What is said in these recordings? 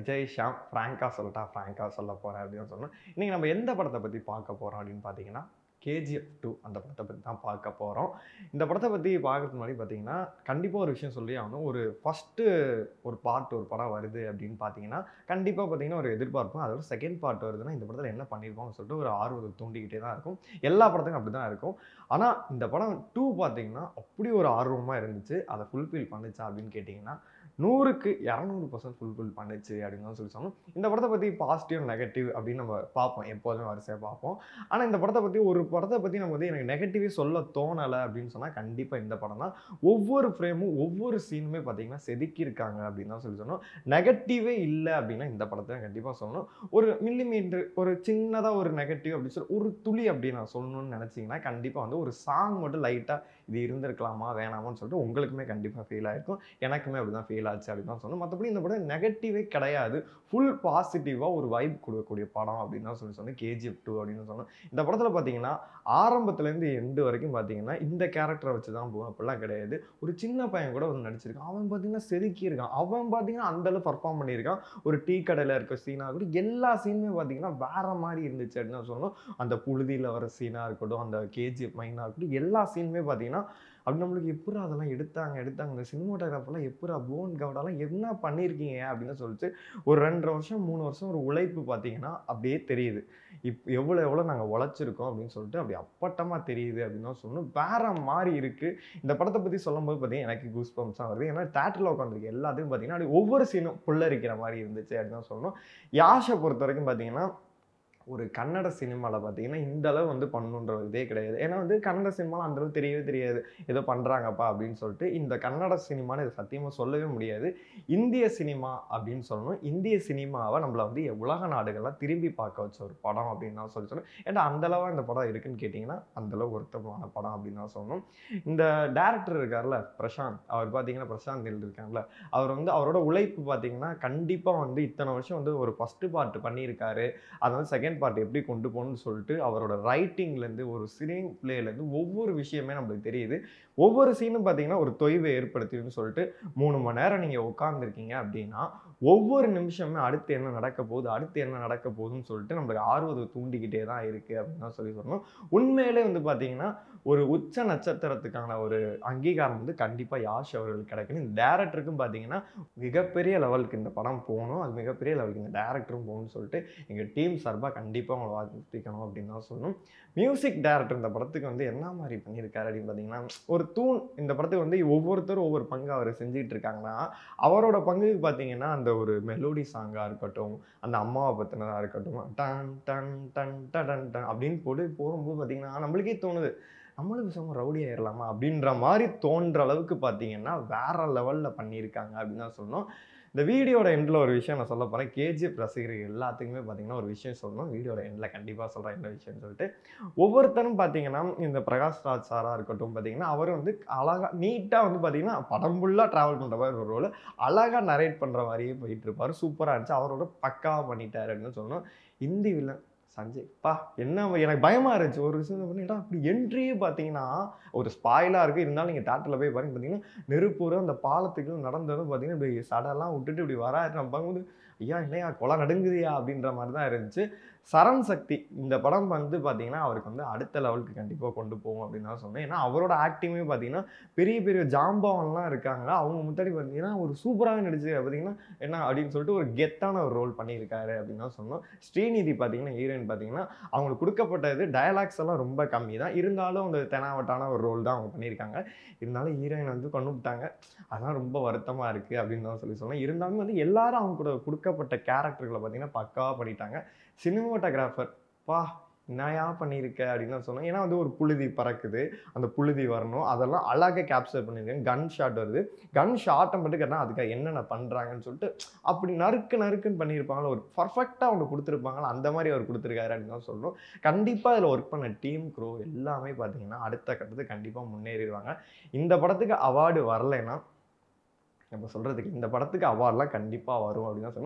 விஜய் ஷாம் ஃப்ராங்காக சொல்லட்டா ஃப்ராங்காக சொல்ல போகிறேன் அப்படின்னு சொன்னோம் இன்றைக்கி நம்ம எந்த படத்தை பற்றி பார்க்க போகிறோம் அப்படின்னு பார்த்தீங்கன்னா கேஜிஎஃப் டூ அந்த படத்தை பற்றி தான் பார்க்க போகிறோம் இந்த படத்தை பற்றி பார்க்கறதுக்கு முன்னாடி பார்த்தீங்கன்னா கண்டிப்பாக ஒரு விஷயம் சொல்லி ஆகணும் ஒரு ஃபஸ்ட்டு ஒரு பார்ட் ஒரு படம் வருது அப்படின்னு பார்த்தீங்கன்னா கண்டிப்பாக பார்த்தீங்கன்னா ஒரு எதிர்பார்ப்பும் அதோட செகண்ட் பார்ட் வருதுன்னா இந்த படத்தில் என்ன பண்ணியிருப்பாங்கன்னு சொல்லிட்டு ஒரு ஆர்வத்தை தூண்டிக்கிட்டே தான் இருக்கும் எல்லா படத்துக்கும் அப்படி தான் இருக்கும் ஆனால் இந்த படம் டூ பார்த்தீங்கன்னா அப்படி ஒரு ஆர்வமாக இருந்துச்சு அதை ஃபுல்ஃபில் பண்ணுச்சா அப்படின்னு கேட்டிங்கன்னா நூறுக்கு இரநூறு பர்சன்ட் ஃபுல்ஃபில் பண்ணுச்சு அப்படின்னு தான் சொல்லி சொன்னோம் இந்த படத்தை பற்றி பாசிட்டிவ் நெகட்டிவ் அப்படின்னு நம்ம பார்ப்போம் எப்போதுமே வரிசையாக பார்ப்போம் ஆனால் இந்த படத்தை பற்றி ஒரு படத்தை பற்றி நம்ம வந்து எனக்கு நெகட்டிவே சொல்ல தோணலை அப்படின்னு சொன்னால் கண்டிப்பாக இந்த படம் தான் ஒவ்வொரு ஃப்ரேமும் ஒவ்வொரு சீனுமே பார்த்தீங்கன்னா செதுக்கியிருக்காங்க அப்படின்னு தான் சொல்லி சொன்னோம் நெகட்டிவே இல்லை அப்படின்னா இந்த படத்தை கண்டிப்பாக சொல்லணும் ஒரு மில்லிமீட்டர் ஒரு சின்னதாக ஒரு நெகட்டிவ் அப்படின்னு சொல்லி ஒரு துளி அப்படி நான் சொல்லணும்னு நினச்சிங்கன்னா கண்டிப்பாக வந்து ஒரு சாங் மட்டும் லைட்டாக இது இருந்திருக்கலாமா வேணாமான்னு சொல்லிட்டு உங்களுக்குமே கண்டிப்பாக ஃபீல் ஆயிருக்கும் எனக்குமே அப்படி தான் ஃபீல் ஆச்சு அப்படின்னு தான் சொன்னோம் மற்றபடி இந்த படம் நெகட்டிவே கிடையாது ஃபுல் பாசிட்டிவாக ஒரு வைப் கொடுக்கக்கூடிய படம் அப்படின்னு தான் சொல்லி சொன்னேன் கேஜிஎஃப் டூ அப்படின்னு சொன்னோம் இந்த படத்தில் பார்த்தீங்கன்னா ஆரம்பத்துலேருந்து எண்டு வரைக்கும் பார்த்தீங்கன்னா இந்த கேரக்டரை வச்சு தான் போகும் அப்படிலாம் கிடையாது ஒரு சின்ன பையன் கூட வந்து நடிச்சிருக்கான் அவன் பார்த்தீங்கன்னா செதுக்கி இருக்கான் அவன் பார்த்தீங்கன்னா அந்த அளவு பர்ஃபார்ம் பண்ணியிருக்கான் ஒரு டீ கடையில் இருக்க சீனாக கூட எல்லா சீனுமே பார்த்தீங்கன்னா வேற மாதிரி இருந்துச்சு அப்படின்னு தான் சொல்லணும் அந்த புழுதியில் வர சீனாக இருக்கட்டும் அந்த கேஜிஎஃப் மைனாக இருக்கட்டும் எல்லா சீனுமே பார்த்தீங்கன்னா அப்படி நம்மளுக்கு எப்படி அதெல்லாம் எடுத்தாங்க எடுத்தாங்க இந்த சினிமாட்டோகிராஃபர்லாம் எப்படி போன் கவுடாலாம் என்ன பண்ணியிருக்கீங்க அப்படின்னு சொல்லிட்டு ஒரு ரெண்டரை வருஷம் மூணு வருஷம் ஒரு உழைப்பு பார்த்தீங்கன்னா அப்படியே தெரியுது இப் எவ்வளோ எவ்வளோ நாங்கள் உழைச்சிருக்கோம் அப்படின்னு சொல்லிட்டு அப்படி அப்பட்டமாக தெரியுது அப்படின்னு தான் சொல்லணும் வேற மாதிரி இருக்குது இந்த படத்தை பற்றி சொல்லும்போது பார்த்தீங்கன்னா எனக்கு கூஸ் பம்ப்ஸாக வருது ஏன்னா தேட்டரில் உட்காந்துருக்கு எல்லாத்துக்கும் பார்த்தீங்கன்னா அப்படி ஒவ்வொரு சீனும் புல்லரிக்கிற மாதிரி இருந்துச்சு அப்படின்னு தான் சொல்லணும் யாஷை பொறுத்த வரைக்கும் பார்த்தீங்கன்னா ஒரு கன்னட சினிமாவில் பார்த்தீங்கன்னா இந்த அளவு வந்து பண்ணணுன்ற ஒரு இதே கிடையாது ஏன்னா வந்து கன்னட சினிமாவில் அந்த அளவு தெரியவே தெரியாது ஏதோ பண்ணுறாங்கப்பா அப்படின்னு சொல்லிட்டு இந்த கன்னட சினிமான்னு இது சத்தியமாக சொல்லவே முடியாது இந்திய சினிமா அப்படின்னு சொல்லணும் இந்திய சினிமாவை நம்மளை வந்து உலக நாடுகள்லாம் திரும்பி பார்க்க வச்ச ஒரு படம் அப்படின்னு தான் சொல்லி சொல்லணும் ஏன்னா அந்த அளவா இந்த படம் இருக்குன்னு கேட்டிங்கன்னா அந்த அளவு ஒருத்தமான படம் அப்படின்னு தான் சொல்லணும் இந்த டேரக்டர் இருக்கார்ல பிரசாந்த் அவர் பார்த்தீங்கன்னா பிரசாந்த் நில் இருக்காங்கல்ல அவர் வந்து அவரோட உழைப்பு பார்த்தீங்கன்னா கண்டிப்பாக வந்து இத்தனை வருஷம் வந்து ஒரு ஃபஸ்ட்டு பார்ட் பண்ணியிருக்காரு அதை வந்து செகண்ட் பார்ட் எப்படி கொண்டு போகணும்னு சொல்லிட்டு அவரோட ரைட்டிங்லேருந்து ஒரு ஸ்க்ரீன் பிளேலேருந்து ஒவ்வொரு விஷயமே நம்மளுக்கு தெரியுது ஒவ்வொரு சீனும் பார்த்தீங்கன்னா ஒரு தொய்வை ஏற்படுத்திடுன்னு சொல்லிட்டு மூணு மணி நேரம் நீங்கள் உட்காந்துருக்கீங்க அப்படின்னா ஒவ்வொரு நிமிஷமே அடுத்து என்ன நடக்க போகுது அடுத்து என்ன நடக்க போகுதுன்னு சொல்லிட்டு நம்மளுக்கு ஆர்வத்தை தூண்டிக்கிட்டே தான் இருக்குது அப்படின்னு தான் சொல்லி சொல்லணும் உண்மையிலே வந்து பார்த்தீங்கன்னா ஒரு உச்ச நட்சத்திரத்துக்கான ஒரு அங்கீகாரம் வந்து கண்டிப்பாக யாஷ் அவர்களுக்கு கிடைக்கணும் இந்த டேரக்டருக்கும் பார்த்தீங்கன்னா மிகப்பெரிய லெவலுக்கு இந்த படம் போகணும் அது மிகப்பெரிய லெவலுக்கு இந்த டேரக்டரும் போகணும்னு சொல்லிட்டு எங்கள் டீம் சார்பாக கண்டிப்பாக அவங்களை வாழ்த்திக்கணும் அப்படின்னு தான் சொல்லணும் மியூசிக் டைரக்டர் இந்த படத்துக்கு வந்து என்ன மாதிரி பண்ணியிருக்காரு அப்படின்னு பார்த்தீங்கன்னா ஒரு தூண் இந்த படத்துக்கு வந்து ஒவ்வொருத்தரும் ஒவ்வொரு பங்கு அவர் செஞ்சுட்டு இருக்காங்கன்னா அவரோட பங்குக்கு பார்த்தீங்கன்னா அந்த ஒரு மெலோடி சாங்காக இருக்கட்டும் அந்த அம்மாவை பற்றினதாக இருக்கட்டும் டன் டன் டன் டன் டன் அப்படின்னு போட்டு போகும்போது பார்த்தீங்கன்னா நம்மளுக்கே தோணுது நம்மளும் பேசாமல் ரவுடி ஆயிடலாமா அப்படின்ற மாதிரி தோன்ற அளவுக்கு பார்த்தீங்கன்னா வேற லெவலில் பண்ணியிருக்காங்க அப்படின்னு தான் சொல்லணும் இந்த வீடியோட எண்டில் ஒரு விஷயம் நான் சொல்ல போகிறேன் கேஜிஎஃப் ரசிகர்கள் எல்லாத்துக்குமே பார்த்தீங்கன்னா ஒரு விஷயம் சொல்லணும் வீடியோட எண்டில் கண்டிப்பாக சொல்கிறேன் என்ன விஷயம்னு சொல்லிட்டு ஒவ்வொருத்தரும் பார்த்தீங்கன்னா இந்த பிரகாஷ் ராஜ் சாராக இருக்கட்டும் பார்த்தீங்கன்னா அவர் வந்து அழகாக நீட்டாக வந்து பார்த்தீங்கன்னா படம் ஃபுல்லாக ட்ராவல் பண்ணுற மாதிரி ஒரு ரோல் அழகாக நரேட் பண்ணுற மாதிரியே போயிட்டு இருப்பார் சூப்பராக இருந்துச்சு அவரோட பக்காவாக பண்ணிட்டாரு அப்படின்னு சொல்லணும் இந்தி வில்லன் சஞ்சய் பா என்ன எனக்கு பயமாக இருந்துச்சு ஒரு விஷயம் பண்ணிட்டா அப்படி என்ட்ரியே பார்த்தீங்கன்னா ஒரு ஸ்பாயிலாக இருக்குது இருந்தாலும் நீங்கள் தேட்டரில் போய் பாருங்க பார்த்தீங்கன்னா நெருப்பூர் அந்த பாலத்துக்கு நடந்ததும் பார்த்தீங்கன்னா இப்படி சடெல்லாம் விட்டுட்டு இப்படி வராது நம்ம பார்க்கும்போது ஐயா என்னையா கொலை நடுங்குதியா அப்படின்ற மாதிரி தான் இருந்துச்சு சரண் சக்தி இந்த படம் வந்து பார்த்தீங்கன்னா அவருக்கு வந்து அடுத்த லெவலுக்கு கண்டிப்பாக கொண்டு போகும் அப்படின்னு தான் சொன்னேன் ஏன்னா அவரோட ஆக்டிங்குமே பார்த்தீங்கன்னா பெரிய பெரிய ஜாம்பவன்லாம் இருக்காங்க அவங்க முன்னாடி பார்த்தீங்கன்னா ஒரு சூப்பராகவே நடிச்சு பார்த்தீங்கன்னா என்ன அப்படின்னு சொல்லிட்டு ஒரு கெத்தான ஒரு ரோல் பண்ணியிருக்காரு அப்படின்னு தான் சொன்னோம் ஸ்ரீநிதி பார்த்தீங்கன்னா ஹீரோயின் பார்த்தீங்கன்னா அவங்களுக்கு கொடுக்கப்பட்டது டயலாக்ஸ் எல்லாம் ரொம்ப கம்மி தான் இருந்தாலும் அந்த தெனாவட்டான ஒரு ரோல் தான் அவங்க பண்ணியிருக்காங்க இருந்தாலும் ஹீரோயின் வந்து கொண்டு விட்டாங்க அதான் ரொம்ப வருத்தமாக இருக்குது அப்படின்னு தான் சொல்லி சொன்னேன் இருந்தாலும் வந்து எல்லாரும் அவங்க கூட கொடுக்கப்பட்ட கேரக்டர்களை பார்த்தீங்கன்னா பக்காவாக பண்ணிட்டாங்க சினிமோட்டோகிராஃபர் பா என்னையா பண்ணியிருக்க அப்படின்னு தான் சொன்னேன் ஏன்னா வந்து ஒரு புழுதி பறக்குது அந்த புழுதி வரணும் அதெல்லாம் அழகாக கேப்சர் பண்ணியிருக்கேன் கன் ஷாட் வருது கன் ஷாட்டை மட்டும் கேட்டால் அதுக்காக என்னென்ன பண்ணுறாங்கன்னு சொல்லிட்டு அப்படி நறுக்கு நறுக்குன்னு பண்ணியிருப்பாங்களோ ஒரு பர்ஃபெக்டாக அவங்க கொடுத்துருப்பாங்களோ அந்த மாதிரி அவர் கொடுத்துருக்காரு அப்படின்னு தான் சொல்லணும் கண்டிப்பாக இதில் ஒர்க் பண்ண டீம் க்ரோ எல்லாமே பார்த்தீங்கன்னா அடுத்த கட்டத்துக்கு கண்டிப்பாக முன்னேறிடுவாங்க இந்த படத்துக்கு அவார்டு வரலைன்னா நம்ம சொல்கிறதுக்கு இந்த படத்துக்கு அவார்ட்லாம் கண்டிப்பாக வரும் அப்படின்னு தான் சொல்லணும்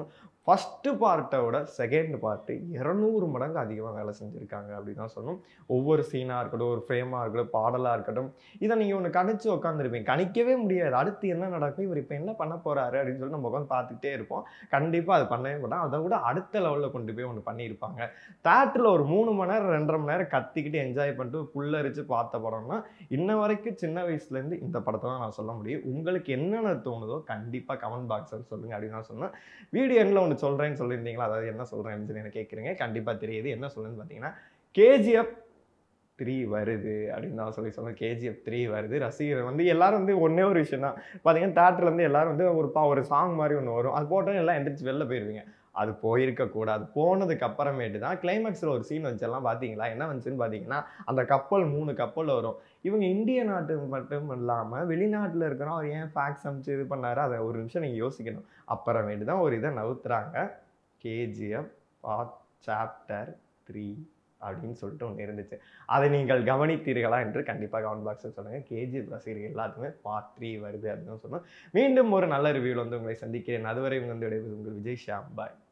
ஃபஸ்ட்டு பார்ட்டோட செகண்ட் பார்ட்டு இரநூறு மடங்கு அதிகமாக வேலை செஞ்சுருக்காங்க அப்படின்னு தான் சொல்லணும் ஒவ்வொரு சீனாக இருக்கட்டும் ஒரு ஃப்ரேமாக இருக்கட்டும் பாடலாக இருக்கட்டும் இதை நீங்கள் ஒன்று கணிச்சு உட்காந்துருப்பீங்க கணிக்கவே முடியாது அடுத்து என்ன நடக்கும் இவர் இப்போ என்ன பண்ண போகிறாரு அப்படின்னு சொல்லி நம்ம உட்காந்து பார்த்துக்கிட்டே இருப்போம் கண்டிப்பாக அது பண்ணவே மாட்டோம் அதை விட அடுத்த லெவலில் கொண்டு போய் ஒன்று பண்ணியிருப்பாங்க தேட்டரில் ஒரு மூணு மணி நேரம் ரெண்டரை மணி நேரம் கத்திக்கிட்டு என்ஜாய் பண்ணிட்டு புல்லரிச்சு பார்த்த படம்னா இன்ன வரைக்கும் சின்ன வயசுலேருந்து இந்த படத்தை தான் நான் சொல்ல முடியும் உங்களுக்கு என்னென்ன தோணுதோ கண்டிப்பாக கமெண்ட் பாக்ஸில் சொல்லுங்கள் அப்படின்னு நான் சொன்னேன் வீடியோ எண்ணில் ஒன்று சொல்கிறேன்னு சொல்லியிருந்தீங்களா அதாவது என்ன சொல்கிறேன்னு சொல்லி எனக்கு கேட்குறீங்க கண்டிப்பாக தெரியுது என்ன சொல்லுன்னு பார்த்தீங்கன்னா கேஜிஎஃப் த்ரீ வருது அப்படின்னு நான் சொல்லி சொன்னேன் கேஜிஎஃப் த்ரீ வருது ரசிகர் வந்து எல்லாரும் வந்து ஒன்றே ஒரு விஷயம் தான் பார்த்தீங்கன்னா தேட்டரில் வந்து எல்லாரும் வந்து ஒரு பா ஒரு சாங் மாதிரி ஒன்று வரும் அது போட்டோம் எல்லாம் எந்திரிச்சு வெளில போயிடுவீங்க அது போயிருக்க கூடாது போனதுக்கு அப்புறமேட்டு தான் கிளைமேக்ஸில் ஒரு சீன் வச்செல்லாம் பார்த்தீங்களா என்ன வந்துச்சுன்னு பார்த்தீங்கன்னா அந்த கப்பல் மூணு கப்பல் வரும் இவங்க இந்திய நாட்டு மட்டும் இல்லாமல் வெளிநாட்டில் இருக்கிறோம் அவர் ஏன் ஃபேக்ஸ் அமிச்சு இது பண்ணாரு அதை ஒரு நிமிஷம் நீங்கள் யோசிக்கணும் அப்புறமேட்டு தான் ஒரு இதை நவுத்துறாங்க கேஜிஎஃப் பார்ட் சாப்டர் த்ரீ அப்படின்னு சொல்லிட்டு ஒன்று இருந்துச்சு அதை நீங்கள் கவனித்தீர்களா என்று கண்டிப்பாக கமெண்ட் பாக்ஸில் சொல்லுங்கள் கேஜிஎஃப் ரசிகர்கள் எல்லாத்துக்குமே பார்ட் த்ரீ வருது அப்படின்னு சொன்னோம் மீண்டும் ஒரு நல்ல ரிவ்யூவில் வந்து உங்களை சந்திக்கிறேன் அதுவரை வந்து விடைபெறுவது உங்கள் விஜய் ஷாம் பாய்